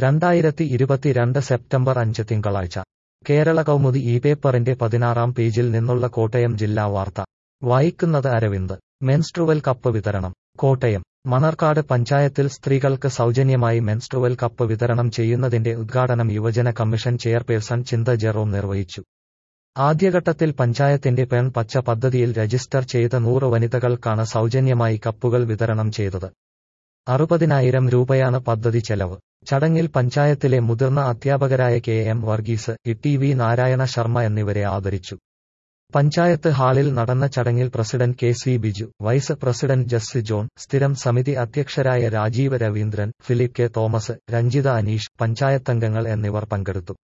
രണ്ടായിരത്തി ഇരുപത്തിരണ്ട് സെപ്റ്റംബർ അഞ്ച് തിങ്കളാഴ്ച കേരള കൗമുദി ഈ പേപ്പറിന്റെ പതിനാറാം പേജിൽ നിന്നുള്ള കോട്ടയം ജില്ലാ വാർത്ത വായിക്കുന്നത് അരവിന്ദ് മെൻസ്ട്രുവൽ കപ്പ് വിതരണം കോട്ടയം മണർക്കാട് പഞ്ചായത്തിൽ സ്ത്രീകൾക്ക് സൗജന്യമായി മെൻസ്ട്രുവൽ കപ്പ് വിതരണം ചെയ്യുന്നതിന്റെ ഉദ്ഘാടനം യുവജന കമ്മീഷൻ ചെയർപേഴ്സൺ ചിന്ത ജെറോം നിർവഹിച്ചു ആദ്യഘട്ടത്തിൽ പഞ്ചായത്തിന്റെ പെൺ പച്ച പദ്ധതിയിൽ രജിസ്റ്റർ ചെയ്ത നൂറ് വനിതകൾക്കാണ് സൗജന്യമായി കപ്പുകൾ വിതരണം ചെയ്തത് അറുപതിനായിരം രൂപയാണ് പദ്ധതി ചെലവ് ചടങ്ങിൽ പഞ്ചായത്തിലെ മുതിർന്ന അധ്യാപകരായ K M Varghese E V Narayana Sharma എന്നിവരെ ആദരിച്ചു പഞ്ചായത്ത് ഹാളിൽ നടന്ന ചടങ്ങിൽ president K C Biju vice president ജസ് ജോൺ സ്ഥിരം സമിതി അധ്യക്ഷരായ Rajeev Raveendran Philip K Thomas Ranjitha Aneesh പഞ്ചായത്തംഗങ്ങൾ എന്നിവർ പങ്കെടുത്തു